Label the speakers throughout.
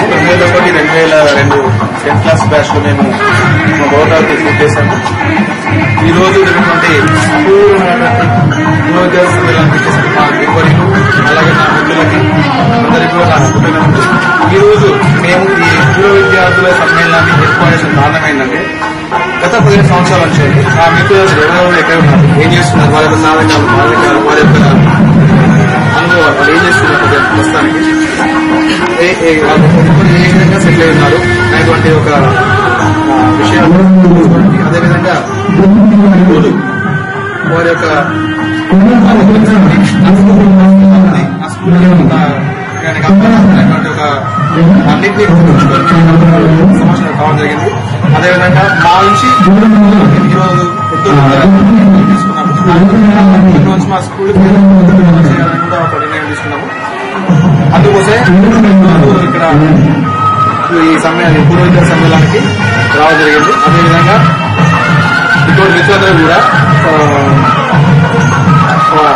Speaker 1: తొమ్మిది వేల ఒకటి రెండు వేల రెండు టెన్త్ క్లాస్ బ్యాచ్ లో మేము మా గౌరవాలకు పూర్తి చేశాము ఈ రోజు జరిగినటువంటి యువజన సమ్మేళనానికి వచ్చేసిన మా గురువరులు అలాగే నా మిత్రులకి అందరికీ కూడా నా అభినందనలు ఈ రోజు మేము ఈ పూర్వ విద్యార్థుల సమ్మేళనాన్ని ఏర్పాటు చేసిన కారణం ఏంటంటే గత పదిహేను సంవత్సరాల నుంచి ఆ మిత్రులు ఎవరెవరు ఎక్కడ ఉన్నారు ఏం చేస్తున్నారు వాళ్ళ యొక్క సాధకాలు వాళ్ళ యొక్క వారి యొక్క అనుభవాలు వాళ్ళు ఏం చేస్తున్నారు ప్రజెంట్ ప్రస్తుతానికి ఏ- ఏ- వాళ్ళు ఒక్కొక్కరు ఏ విధంగా సెటిల్ అయి ఉన్నారు అనేటువంటి ఒక ఆ, విషయాలు తెలుసుకోవడానికి. అదేవిధంగా రోజు వారి యొక్క ఆ స్కూల్ యొక్క ఆయనకు అర్థమైనటువంటి ఒక అన్నింటినీ గుర్తుంచుకొని సంవత్సరం కావడం జరిగింది అదేవిధంగా మా నుంచి ఈరోజు పొద్దున్న తీసుకున్నాము ఈ రోజు మా స్కూల్ చేయాలని కూడా ఒక నిర్ణయం తీసుకున్నాము అందుకోసే ఈరోజు ఇక్కడ ఈ సమ్మేళన పూర్వ విద్యా సమ్మేళనానికి రావడం జరిగింది అదేవిధంగా ఇటువంటి మిత్రులందరూ కూడా ఆ, ఆ,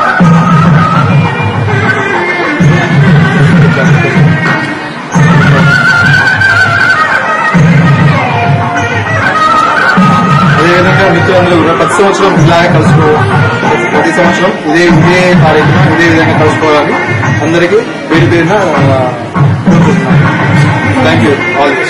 Speaker 1: అదేవిధంగా మిత్రులందరూ కూడా ప్రతి సంవత్సరం ఇలాగే కలుసుకో ప్రతి సంవత్సరం ఇదే ఇదే కార్యక్రమం ఇదే విధంగా కలుసుకోవాలని అందరికీ పేరు పేరున ఆ, కోరుకుంటున్నాను thank you all this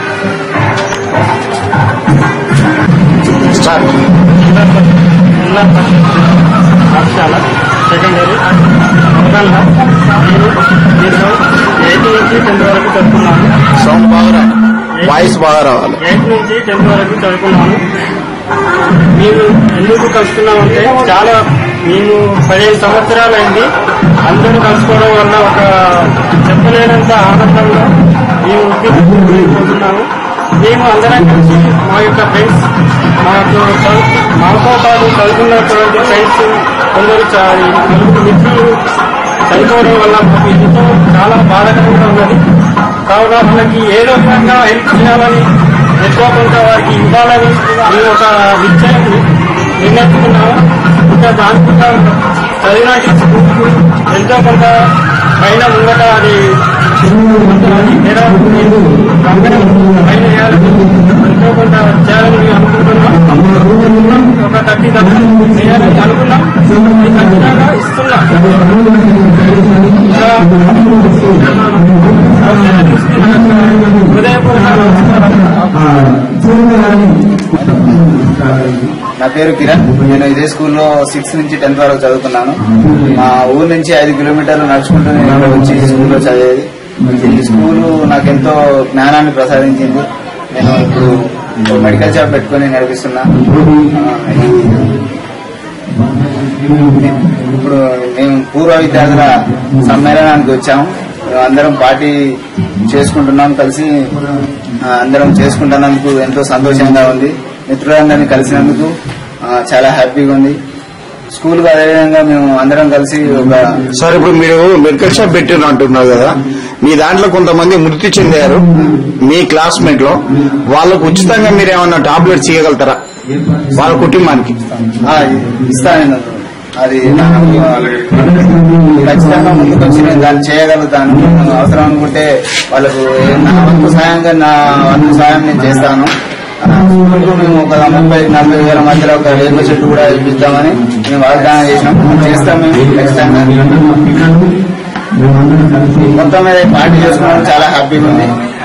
Speaker 2: start
Speaker 3: ఉన్నత పాఠశాల సెకండరీ మొదల నేను దీంట్లో ఎయిత్ నుంచి టెన్త్ వరకు చదువుకున్నాను
Speaker 2: సౌండ్ బాగా రావాలి వాయిస్ బాగా రావాలి
Speaker 3: ఎయిత్ నుంచి టెన్త్ వరకు చదువుకున్నాను మేము ఎందుకు కలుసుకున్నామంటే చాలా మేము పదిహేను సంవత్సరాలు అయింది అందరూ కలుసుకోవడం వల్ల ఒక చెప్పలేనంత ఆనందంగా మేము పోతున్నాము మేము అందరం కలిసి మా యొక్క ఫ్రెండ్స్ మాకు చదువు మాతో పాటు చదువుకున్నటువంటి ఫ్రెండ్స్ కొందరు చా- నలుగురు మిత్రులు చనిపోవడం వల్ల మాకు ఎంతో చాలా బాధాకరంగా ఉన్నది కావున మనకి ఏదో విధంగా హెల్ప్ చేయాలని ఎక్కువ కొంత వారికి ఇవ్వాలని మేము ఒక విద్యను నిర్ణయించుకున్నాము ఇంకా దాని కూడా చదివిన స్కూల్కు ఎంతో కొంత పైన ముంగట అది అది ఏదో అందరూ పైన చేయాలని ఎంతో కొంత చేయాలని మేము అనుకుంటున్నాం ఒక థర్టీ థౌసండ్ చేయాలని అనుకున్నాం అది ఖచ్చితంగా ఇస్తున్నాం ఇంకా హృదయపూర్వక
Speaker 4: నా పేరు కిరణ్ నేను ఇదే స్కూల్లో సిక్స్త్ నుంచి టెన్త్ వరకు చదువుకున్నాను మా ఊరు నుంచి ఐదు కిలోమీటర్లు నడుచుకుంటూ నేను వచ్చి ఈ స్కూల్లో చదివేది ఈ స్కూలు నాకెంతో జ్ఞానాన్ని ప్రసాదించింది నేను ఇప్పుడు ఒక మెడికల్ షాప్ పెట్టుకొని నడిపిస్తున్నా ఆ, ఇప్పుడు మేము పూర్వ విద్యార్థుల సమ్మేళనానికి వచ్చాము అందరం పార్టీ చేసుకుంటున్నాం కలిసి ఆ, అందరం చేసుకుంటున్నందుకు ఎంతో సంతోషంగా ఉంది మిత్రులందరినీ కలిసినందుకు ఆ, చాలా హ్యాపీగా ఉంది స్కూల్ అదేవిధంగా మేము అందరం కలిసి ఒక
Speaker 2: సార్ ఇప్పుడు మీరు మెడికల్ షాప్ పెట్టిన అంటున్నారు కదా మీ దాంట్లో కొంతమంది మృతి చెందారు మీ క్లాస్మేట్ లో వాళ్ళకు ఉచితంగా మీరు ఏమన్నా టాబ్లెట్స్ ఇవ్వగలుగుతారా వాళ్ళ కుటుంబానికి
Speaker 4: ఆ, ఇస్తాను అది నాకు ఖచ్చితంగా ముందుకు వచ్చి నేను దాన్ని చేయగలుగుతాను నేను అవసరం అనుకుంటే వాళ్ళకు ఏ- నా వంతు సాయంగా నా వంతు సాయం నేను చేస్తాను ఆ, స్కూల్కు మేము ఒక ముప్పై నలభై వేల మధ్యలో ఒక రేపు చెట్టు కూడా ఇప్పిద్దామని మేము వాగ్దానం చేసినాం చేస్తాం మేము ఖచ్చితంగా మొత్తం మీద ఈ పార్టీ చేసుకోవడం చాలా హ్యాపీగా ఉంది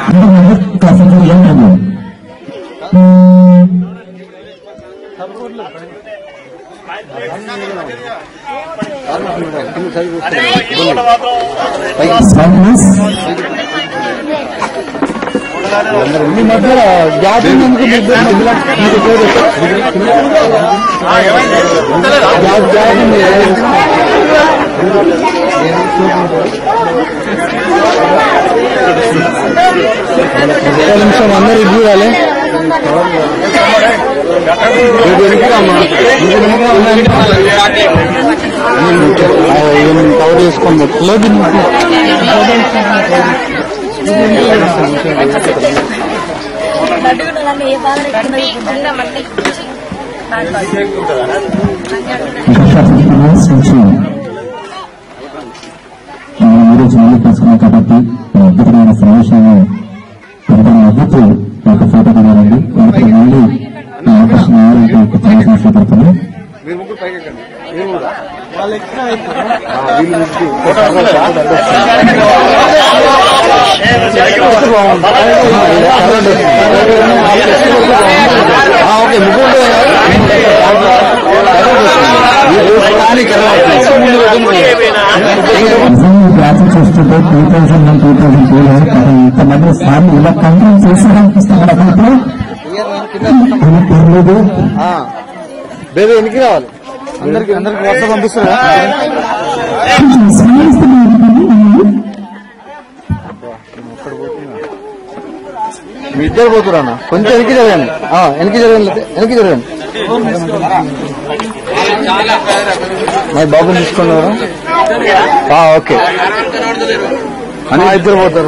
Speaker 2: అందరూ ఇవ్వాలి కవర్ చేసుకోండి లేదు
Speaker 5: నన్ను ఏ బాధ లేకుండా
Speaker 6: ఈరోజు మళ్ళీ కలుసుకున్నాం కాబట్టి అద్భుతమైన సన్నివేశాన్ని పెద్దలు నవ్వుతూ ఒక ఫోటో దిగారండి ఇప్పుడు మళ్ళీ ఆ అవకాశం ఇవ్వాలంటే ఒక ఛాన్స్ ఇష్టపడుతున్నాం
Speaker 1: మీరు ముగ్గురు పైకి ఎక్కండి మీరు కూడా
Speaker 2: ఓకే ముగ్గురు
Speaker 6: నిజంగా బ్యాచ్ చూస్తుంటే two thousand one two thousand two లో ఇంతమంది సార్లు ఇలా కంట్రోల్ చేశారనిపిస్తుంది నాకైతే ఏమీ పర్లేదు
Speaker 2: బేబీ ఎనికి రావాలి అందరికి అందరికి వాట్సాప్ పంపిస్తున్నా
Speaker 6: కొంచెం స్మరిస్తున్నాను
Speaker 2: మీ ఇద్దరు పోతున్నా కొంచెం వెనక్కి జరగండి ఆ, వెనక్కి జరగండి వెనక్కి జరగండి మరి బాబు తీసుకున్నారు ఓకే అన్న ఇద్దరు పోతారు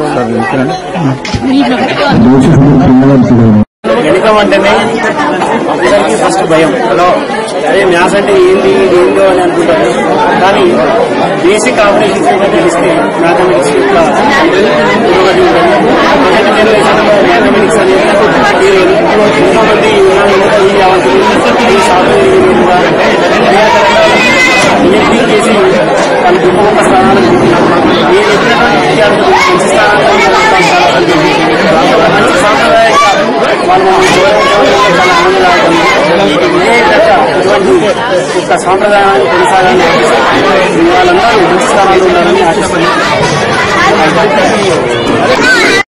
Speaker 3: గణితం అంటేనే అందరికీ ఫస్ట్ భయం హలో అదే మ్యాథ్స్ అంటే ఏంటి ఇది ఏంటో అని అనుకుంటారు కానీ బేసిక్ ఆపరేషన్స్ ఏంటో తెలిస్తే మ్యాథమెటిక్స్ యొక్క పురోగతి ఉంటుంది ప్రజెంట్ జనరేషన్లో మ్యాథమెటిక్స్ అనేది హీరోలు ఎంతో మంది ఈ అవంతులు ఈ సాఫ్ట్వేర్ డిఎస్పీ చేసి వాళ్ళు గొప్ప గొప్ప స్థానాలకు నేను ఎప్పుడైనా విద్యార్థులు మంచి స్థానాలకు మంచి సాంప్రదాయక వాళ్ళు చాలా ఆనందదాయకం ఏ విధంగా ఇటువంటి యొక్క సాంప్రదాయాన్ని కొనసాగాలని వాళ్ళందరూ మంచి స్థానాలు ఉండాలని ఆశిస్తున్నాను